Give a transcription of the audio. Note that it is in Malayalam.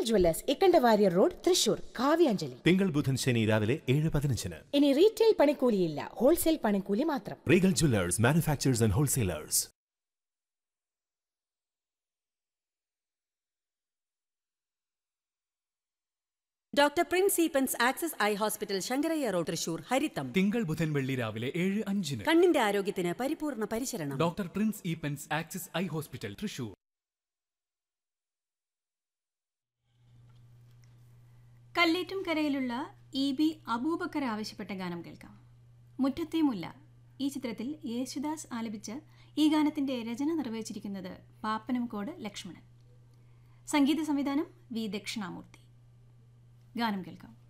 ജ്വല്ലേഴ്സ് ഇക്കണ്ടവാര്യർ റോഡ് തൃശൂർ കാവ്യാഞ്ജലി തിങ്കൾ ബുധൻ ശനി രാവിലെ ഏഴ് പതിനഞ്ചിന് ഇനി റീറ്റെയിൽ പണിക്കൂലിയില്ല ഹോൾസെയിൽ പണിക്കൂലി മാത്രം regal jewellers manufacturers and wholesalers doctor prince Eapens Axis eye hospital Shankarayya road Thrissur ഹരിത്തം തിങ്കൾ ബുധൻ വെള്ളി രാവിലെ ഏഴ് അഞ്ചിന് കണ്ണിന്റെ ആരോഗ്യത്തിന് പരിപൂർണ പരിചരണം doctor prince Eapens Axis eye hospital Thrissur കല്ലേറ്റും കരയിലുള്ള ഇ ബി അബൂബക്കർ ആവശ്യപ്പെട്ട ഗാനം കേൾക്കാം മുറ്റത്തെ മുല്ല ഈ ചിത്രത്തിൽ യേശുദാസ് ആലപിച്ച ഈ ഗാനത്തിന്റെ രചന നിർവഹിച്ചിരിക്കുന്നത് പാപ്പനംകോട് ലക്ഷ്മണൻ സംഗീത സംവിധാനം വി ദക്ഷിണാമൂർത്തി ഗാനം കേൾക്കാം